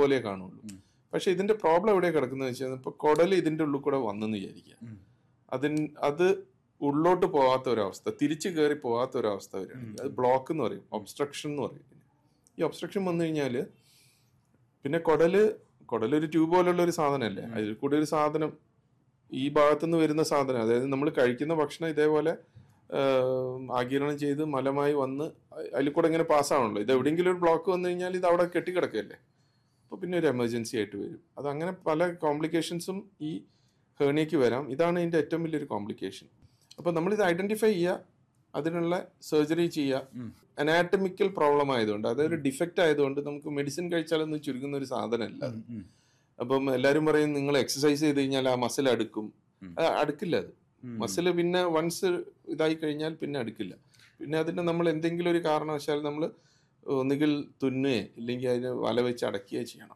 പോലെ കാണുള്ളൂ പക്ഷെ ഇതിന്റെ പ്രോബ്ലം എവിടെ കിടക്കുന്നത് വെച്ചാൽ ഇപ്പൊ കുടല് ഇതിന്റെ ഉള്ളിൽ കൂടെ വന്നെന്ന് വിചാരിക്കുക അതിൻ അത് ഉള്ളോട്ട് പോകാത്ത ഒരവസ്ഥ തിരിച്ചു കയറി പോകാത്ത ഒരവസ്ഥ വരികയാണെങ്കിൽ അത് ബ്ലോക്ക് എന്ന് പറയും ഒബ്സ്ട്രക്ഷൻ എന്ന് പറയും ഇതിന്. ഈ ഒബ്സ്ട്രക്ഷൻ വന്നു കഴിഞ്ഞാൽ പിന്നെ കുടല് കുടലൊരു ട്യൂബ് പോലുള്ള ഒരു സാധനമല്ലേ അതിൽ കൂടെ ഒരു സാധനം ഈ ഭാഗത്തുനിന്ന് വരുന്ന സാധനം അതായത് നമ്മൾ കഴിക്കുന്ന ഭക്ഷണം ഇതേപോലെ ആഹ്, ആഗിരണം ചെയ്ത് മലമായി വന്ന് അതിൽ കൂടെ ഇങ്ങനെ പാസ്സാവണല്ലോ ഇത് എവിടെയെങ്കിലും ഒരു ബ്ലോക്ക് വന്നു കഴിഞ്ഞാൽ ഇത് അവിടെ കെട്ടിക്കിടക്കല്ലേ അപ്പോൾ പിന്നെ ഒരു എമർജൻസി ആയിട്ട് വരും അത് അങ്ങനെ പല കോംപ്ലിക്കേഷൻസും ഈ ഹേണിയയ്ക്ക് വരാം ഇതാണ് ഇതിൻ്റെ ഏറ്റവും വലിയൊരു കോംപ്ലിക്കേഷൻ അപ്പോൾ നമ്മളിത് ഐഡന്റിഫൈ ചെയ്യുക അതിനുള്ള സർജറി ചെയ്യുക അനാറ്റമിക്കൽ പ്രോബ്ലം ആയതുകൊണ്ട് അതൊരു ഡിഫക്റ്റ് ആയതുകൊണ്ട് നമുക്ക് മെഡിസിൻ കഴിച്ചാലൊന്നും ചുരുങ്ങുന്ന ഒരു സാധനമല്ല അത് അപ്പം എല്ലാവരും പറയും നിങ്ങൾ എക്സസൈസ് ചെയ്ത് കഴിഞ്ഞാൽ ആ മസിൽ അടുക്കും അത് അടുക്കില്ല അത് മസിൽ പിന്നെ വൺസ് ഇതായി കഴിഞ്ഞാൽ പിന്നെ അടുക്കില്ല പിന്നെ അതിന് നമ്മൾ എന്തെങ്കിലും ഒരു കാരണവശാൽ നമ്മൾ ഒന്നുകിൽ തുന്നുകയോ ഇല്ലെങ്കിൽ അതിന് വല വെച്ച് അടക്കുകയോ ചെയ്യണം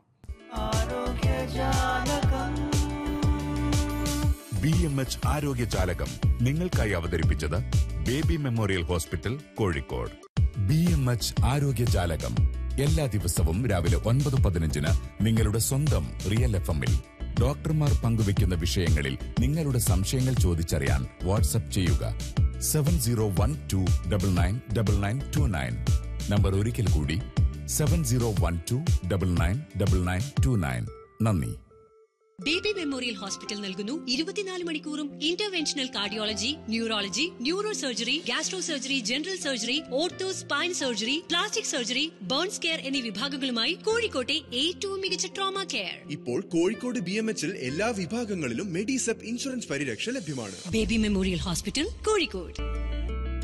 ബി എം എച്ച് ആരോഗ്യജാലകം നിങ്ങൾക്കായി അവതരിപ്പിച്ചത് baby memorial hospital Kozhikode B M H ആരോഗ്യജാലകം എല്ലാ ദിവസവും രാവിലെ ഒൻപത് പതിനഞ്ചിന് നിങ്ങളുടെ സ്വന്തം റിയൽ എഫ് എമ്മിൽ ഡോക്ടർമാർ പങ്കുവയ്ക്കുന്ന വിഷയങ്ങളിൽ നിങ്ങളുടെ സംശയങ്ങൾ ചോദിച്ചറിയാൻ വാട്സപ്പ് ചെയ്യുക seven zero one two double nine double nine two nine number ഒരിക്കൽ കൂടി seven zero one two double nine double nine two nine നന്ദി ബേബി മെമ്മോറിയൽ ഹോസ്പിറ്റൽ നൽകുന്നു ഇരുപത്തിനാല് മണിക്കൂറും interventional cardiology neurology neuro surgery gastro surgery general surgery ortho spine surgery plastic surgery burns care എന്നീ വിഭാഗങ്ങളുമായി കോഴിക്കോട്ടെ ഏറ്റവും മികച്ച ട്രോമ കെയർ ഇപ്പോൾ കോഴിക്കോട് ബി എം എച്ചിൽ എല്ലാ വിഭാഗങ്ങളിലും മെഡിസെപ്പ് ഇൻഷുറൻസ് പരിരക്ഷ ലഭ്യമാണ് ബേബി മെമ്മോറിയൽ ഹോസ്പിറ്റൽ കോഴിക്കോട്